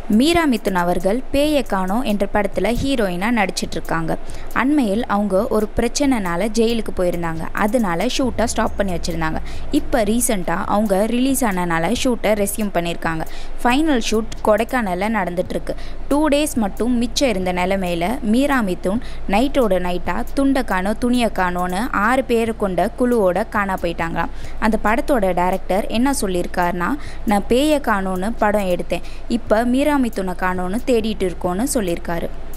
மீரா மிதுன் அவர்கள் பேயை காணோம் என்ற படத்தில் ஹீரோயினாக நடிச்சிட்ருக்காங்க அண்மையில் அவங்க ஒரு பிரச்சனைனால ஜெயிலுக்கு போயிருந்தாங்க அதனால ஷூட்டை ஸ்டாப் பண்ணி வச்சுருந்தாங்க இப்போ ரீசெண்டாக அவங்க ரிலீஸ் ஆனனால ஷூட்டை ரெஸ்யூம் பண்ணியிருக்காங்க ஃபைனல் ஷூட் கொடைக்கானலில் நடந்துட்டுருக்கு டூ டேஸ் மட்டும் மிச்சம் இருந்த நிலமையில மீரா மிதுன் நைட்டோட நைட்டாக துண்டை காணோம் துணியை காணோன்னு ஆறு பேர் கொண்ட குழுவோட காணா போயிட்டாங்களாம் அந்த படத்தோட டைரக்டர் என்ன சொல்லியிருக்காருன்னா நான் பேயை காணோன்னு படம் எடுத்தேன் இப்போ மீரா மிதுனை காணோன்னு தேடிட்டு இருக்கோன்னு சொல்லியிருக்காரு